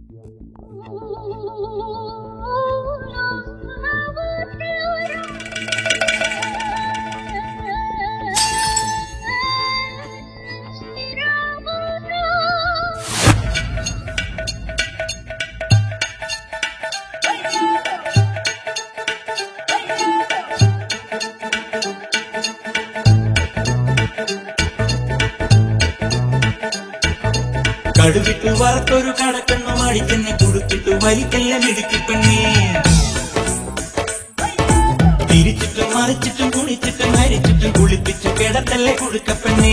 കടുവിട്ടു വറുത്തൊരു കടക്കണ്ണു മടിച്ചെന്നെ കൊടുത്തിട്ടു വലിക്കെല്ലാം ഇടുക്കിപ്പെണ്ണേ തിരിച്ചിട്ടും മറിച്ചിട്ടും കുളിച്ചിട്ടും ഹരിച്ചിട്ടും കുളിപ്പിച്ചു കിടത്തല്ലേ കുടുക്കപ്പെണ്ണേ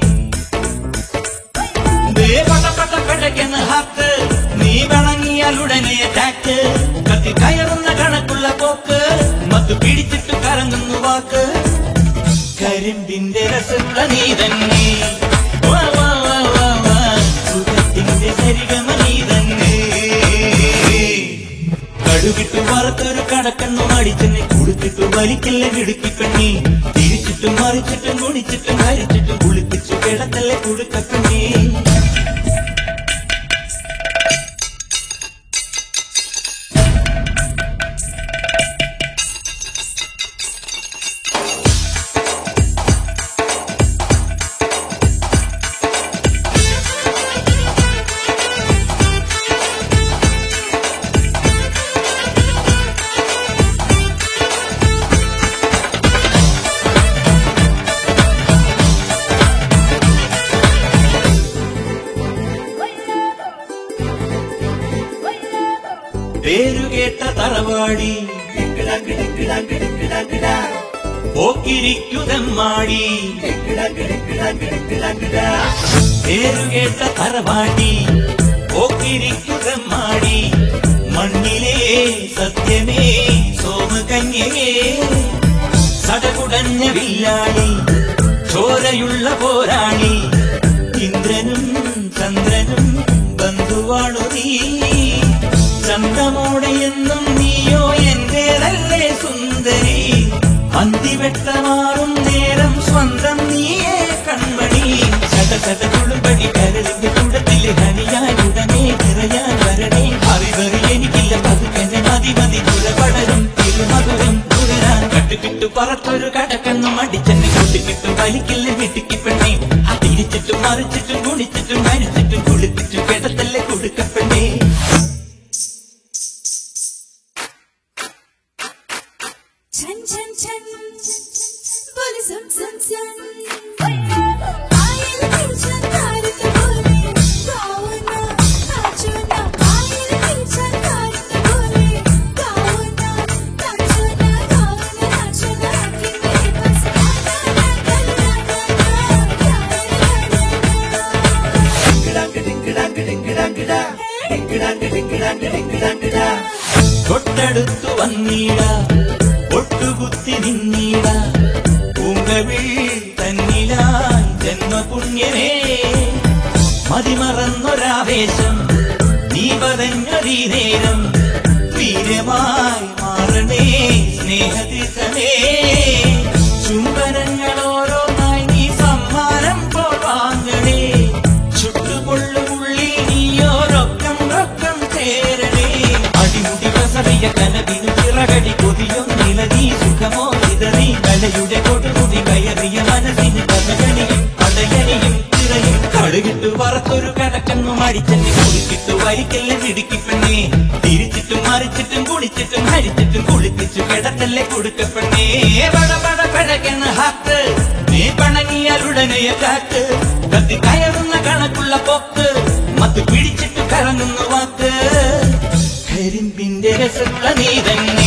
ദേ പട പട പെടയ്ക്കെന്ന് ഹാത്ത് നീ വണങ്ങിയാൽ ഉടനെ അറ്റാക്ക് കത്തി കയറുന്ന കണക്കുള്ള പോക്ക് മത്തു പിടിച്ചിട്ട് കറങ്ങുന്നു വാക്ക് കരിമ്പിന്റെ രസമുള്ള നീ തന്നെ വാ, വാ, വാ, വാ, വാ. സുഖത്തിന്റെ സരിഗമ നീ തന്നെ കടുകിട്ടു വറുത്തൊരു കടക്കണ്ണു മടിച്ചെന്നെ കുളിച്ചിട്ടു വലിക്കല്ല കിടുക്കിപ്പെണ്ണി തിരിച്ചിട്ടും മറിച്ചിട്ടും കുടിച്ചിട്ടും ഹരിച്ചിട്ടും കുളിപ്പിച്ചു കിടത്തല്ലേ കുടുക്കപ്പെണ്ണി പേരുകേട്ട തറവാടി പോക്കിരിക്കുതമ്മാടി പേരുകേട്ട തറവാടി പോക്കിരിക്കുതമ്മാടി മണ്ണിലെ സത്യമേ സോമകന്യകേ സടകുടഞ്ഞ വില്ലാളി ചോരയുള്ള പോരാളി ഇന്ദ്രനും ചന്ദ്രനും ബന്ധുവാണു നീ ചന്തമോടെ എന്നും നീയോ എന്റേതല്ലേ സുന്ദരി അന്തിവെട്ടമാറും നേരം സ്വന്തം നീയേ കൺമണി ചട ചട കുളുമ്പടി കരളിന്റെ കൂടത്തിലെ ഹനിയായി ഉടനെ നിറയാൻ വരണേ അറിവറി എനിക്കില്ല പതുക്കന്റെ മതി മതി പുറപടരും തിരുമധുരം തുയരാൻ കട്ടുകിട്ടു പറത്തൊരു കടക്കണ്ണു മടിച്ചെന്നെ കൂട്ടിക്കിട്ടു വലിക്കില്ല വീട്ടിക്ക് പെണ്ണേ ആ തിരിച്ചിട്ടും മറിച്ചിട്ടും കുടിച്ചിട്ടും മരിച്ചിട്ടും കുളിപ്പിച്ചു കിടത്തല്ലേ കൊടുക്കപ്പെണ്ണേ छन छन छन बोले सुन सुन सुन आयल पीछा तारत बोले गाओ ना नाचो ना आयल पीछा तारत बोले गाओ ना नाचो ना गाओ ना नाचो ना कि मेरे पास गाना ना गाना തൊട്ടടുത്തു വന്നീട ഒട്ടുകുത്തി നിന്നീട പൂങ്കവിൾ തന്നിലായി ജന്മപുണ്യമേ മതിമറന്നൊരാവേശം നീ പറഞ്ഞൊരീ നേരം വീരമായി മാറണേ സ്നേഹതീർത്ഥമേ ചുംബനങ്ങൾ ഓരോന്നായി നീ സമ്മാനം പോൽ വാങ്ങണേ ചുട്ടുകൊള്ളുമുള്ളിൽ നീയോരൊക്കം റൊക്കം ചേരണേ അടിമുടി വസറിയ കനവിനു ചിറകടി കൊതിയോ നിലനീ സുഖമോ ഇതറി കലയുടെ കൊടുമുടി കയറിയ മനസ്സിന് കഥകളിയും അടയണിയും തിറയും കടുകിട്ടു വറത്തൊരു കടക്കണ്ണു മടിച്ചെന്നെ കുളിക്കിട്ടു വരിക്കല്ല മിടുക്കിപ്പെണ്ണേ തിരിച്ചിട്ടും മറിച്ചിട്ടും കുളിച്ചിട്ടും ഹരിച്ചിട്ടും കുളിപ്പിച്ചു കിടത്തല്ലേ കൊടുക്കപ്പെണ്ണേ പട പട പടക്കെന്ന ഹാത്ത് നീ പണങ്ങിയാൽ ഉടനെ കാത്ത് കത്തി കയറുന്ന കണക്കുള്ള പൊക്ക് മത്ത് പിടിച്ചിട്ട് കറങ്ങുന്നു വാക്ക് കരിമ്പിന്റെ രസമുള്ള നീ തന്നെ